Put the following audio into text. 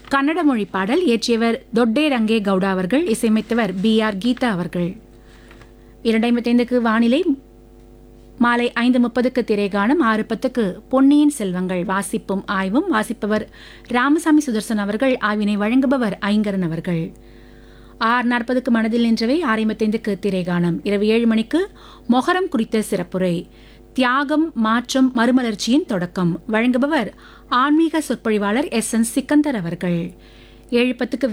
கன்னட மொழி பாடல் இயற்றியவர் தொட்டே ரங்கே கவுடா அவர்கள் இசையமைத்தவர் பி ஆர் கீதா அவர்கள் இரண்டு ஐம்பத்தைந்துக்கு வானிலை மாலை ஐந்து முப்பதுக்கு திரைகாணும் ஆறு பத்துக்கு பொன்னியின் செல்வங்கள் வாசிப்பும் ஆய்வும் வாசிப்பவர் ராமசாமி சுதர்சன் அவர்கள் ஆய்வினை வழங்குபவர் ஐங்கரன் அவர்கள் ஆறு நாற்பதுக்கு மனதில் நின்றவை ஆறு ஐம்பத்தைந்துக்கு திரைகாணும் இரவு ஏழு மணிக்கு மொஹரம் குறித்த சிறப்புரை தியாகம் மாற்றம் மறுமலர்ச்சியின் தொடக்கம் வழங்குபவர் ஆன்மீக சொற்பொழிவாளர் எஸ் என் சிக்கந்தர் அவர்கள் ஏழு பத்துக்கு